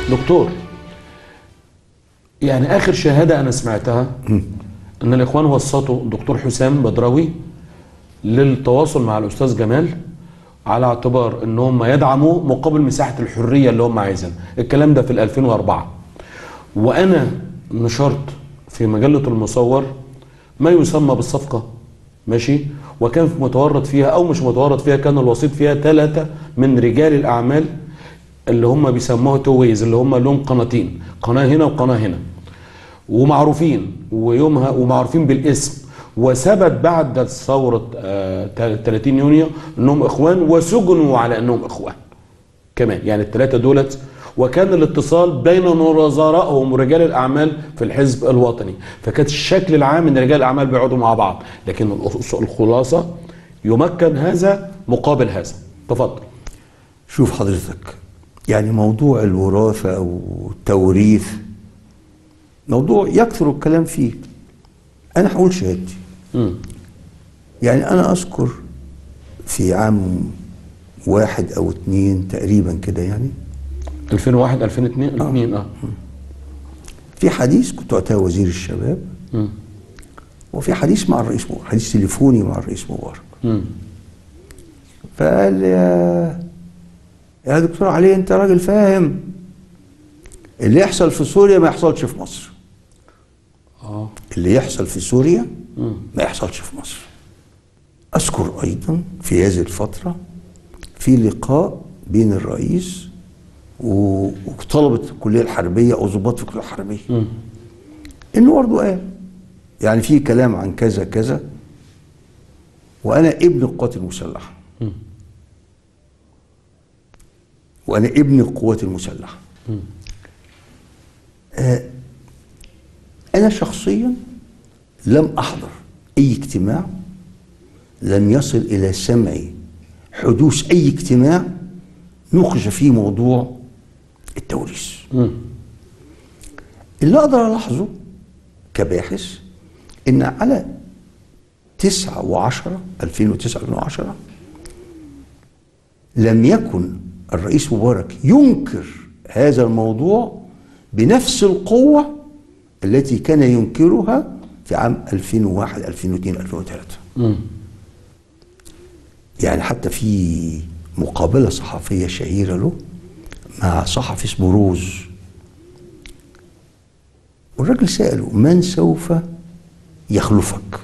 دكتور يعني اخر شهاده انا سمعتها ان الاخوان وسطوا الدكتور حسام بدراوي للتواصل مع الاستاذ جمال على اعتبار ان هم يدعموا مقابل مساحه الحريه اللي هم عايزينها الكلام ده في ال 2004 وانا نشرت في مجله المصور ما يسمى بالصفقه ماشي وكان متورط فيها او مش متورط فيها كان الوسيط فيها ثلاثه من رجال الاعمال اللي هم بيسموها تويز اللي هم لهم قناتين قناه هنا وقناه هنا ومعروفين ويومها ومعروفين بالاسم وثبت بعد ثورة آه، 30 يونيو انهم اخوان وسجنوا على انهم اخوان كمان يعني الثلاثة دولت وكان الاتصال بين نظرائهم ورجال الاعمال في الحزب الوطني فكانت الشكل العام ان رجال الاعمال بيقعدوا مع بعض لكن الأص- الخلاصة يمكن هذا مقابل هذا تفضل شوف حضرتك يعني موضوع الوراثة أو التوريث موضوع يكثر الكلام فيه أنا هقول شهادتي مم. يعني أنا أذكر في عام واحد أو اتنين تقريبا كده يعني 2001 2002 2002 اه في حديث كنت وقتها وزير الشباب مم. وفي حديث مع الرئيس مبارك حديث تليفوني مع الرئيس مبارك مم. فقال لي يا يا دكتور علي انت راجل فاهم اللي يحصل في سوريا ما يحصلش في مصر اه اللي يحصل في سوريا مم. ما يحصلش في مصر أذكر أيضا في هذه الفترة في لقاء بين الرئيس و- وطلبة الكلية الحربية أو ضباط في الكلية الحربية مم. إنه برضه قال يعني في كلام عن كذا كذا وأنا ابن القوات المسلحة مم. وأنا ابن القوات المسلحة آه أنا شخصيا لم أحضر أي اجتماع لم يصل إلى سمعي حدوث أي اجتماع نقش فيه موضوع التوريث مم. اللي أقدر ألاحظه كباحث إن على 9 و10 2009 2010 لم يكن الرئيس مبارك ينكر هذا الموضوع بنفس القوة التي كان ينكرها في عام 2001 2002 2003 مم. يعني حتى في مقابلة صحفية شهيرة له مع صحفي اسمه روز والراجل سأله من سوف يخلفك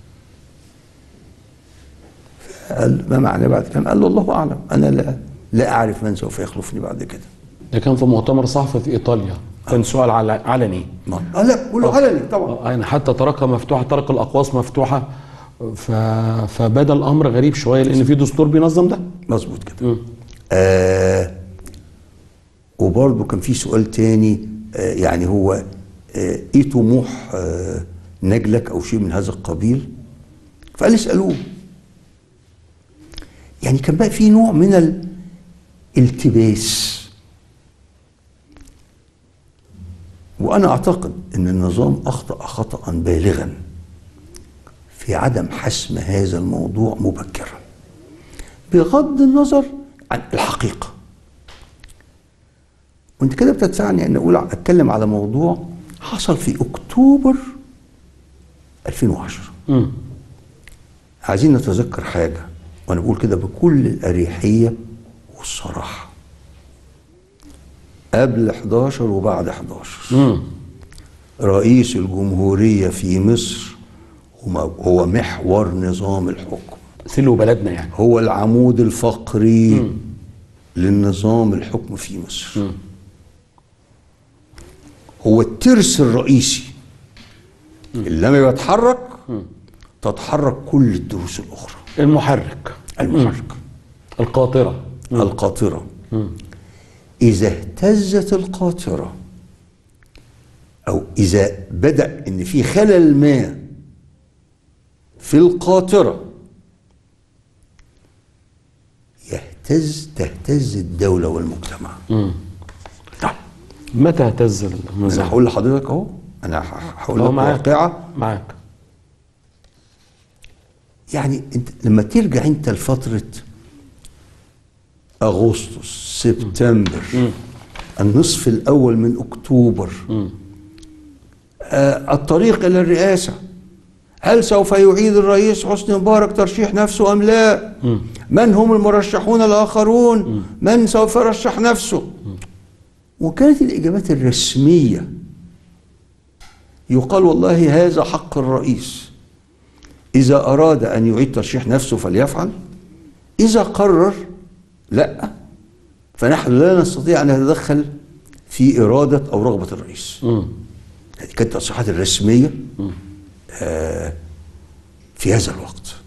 قال ما معنى بعد كده قال له الله أعلم أنا لا لا أعرف من سوف يخلفني بعد كده ده كان في مؤتمر صحفي في ايطاليا كان سؤال عل- علني ما قال لا قول له علني طبعا آه، يعني حتى طرقها مفتوحه طرق الاقواس مفتوحه ف... فبدا الامر غريب شويه لان في دستور بينظم ده مظبوط كده مم. آه وبرضه كان في سؤال تاني آه يعني هو آه ايه طموح آه نجلك او شيء من هذا القبيل فقال اسالوه يعني كان بقى في نوع من الالتباس وانا اعتقد ان النظام اخطا خطا بالغا في عدم حسم هذا الموضوع مبكرا بغض النظر عن الحقيقة وانت كده بتدفعني ان اقول اتكلم على موضوع حصل في اكتوبر 2010 مم. عايزين نتذكر حاجة وانا بقول كده بكل الاريحية والصراحة قبل 11 وبعد 11 مم. رئيس الجمهورية في مصر هو- هو محور نظام الحكم سلو بلدنا يعني هو العمود الفقري للنظام الحكم في مصر مم. هو الترس الرئيسي اللي لما يتحرك تتحرك كل الدروس الأخرى المحرك المحرك القاطره القاطرة إذا اهتزت القاطرة أو إذا بدأ إن في خلل ما في القاطرة يهتز تهتز الدولة والمجتمع طيب متى اهتز أنا النظام هقول لحضرتك أهو أنا ه- هقول أهو لك معاك. واقعة معاك يعني انت لما ترجع انت لفترة اغسطس سبتمبر النصف الأول من أكتوبر آه الطريق إلى الرئاسة هل سوف يعيد الرئيس حسني مبارك ترشيح نفسه أم لا من هم المرشحون الآخرون من سوف يرشح نفسه وكانت الإجابات الرسمية يقال والله هذا حق الرئيس إذا أراد أن يعيد ترشيح نفسه فليفعل إذا قرر لا فنحن لا نستطيع أن نتدخل في إرادة أو رغبة الرئيس مم. هذه كانت التصريحات الرسمية آه في هذا الوقت